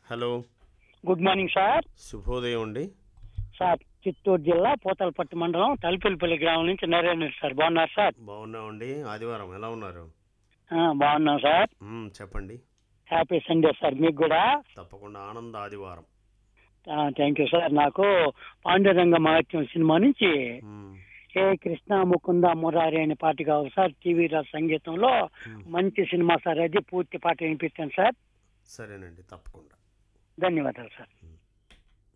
Hello good morning sir శుభోదయం అండి sir Chittoor జిల్లా పూతలపట్టు మండలం తలిపిల్పల్లి గ్రామం నుంచి నరేంద్ర సార్ బాగున్నారు సార్ బాగున్నామండి ఆదివారం ఎలా ఉన్నారు ఆ, బాగున్నాం సార్ మ్మ్, చెప్పండి హ్యాపీ సండే సార్ మీకు కూడా తప్పకుండా ఆనంద ఆదివారం థ్యాంక్ యూ సార్ నాకు పాండురంగ మహత్యం సినిమా నుంచి మ్మ్, ఏ కృష్ణ ముకుంద మురారి అనే పాట కావాలి సార్ టీవీ రాజ్ సంగీతంలో మ్మ్. మంచి సినిమా సార్ అది పూర్తి పాట వినిపించాను సార్ సరేనండి తప్పకుండా ధన్యవాదాలు సార్ మ్మ్.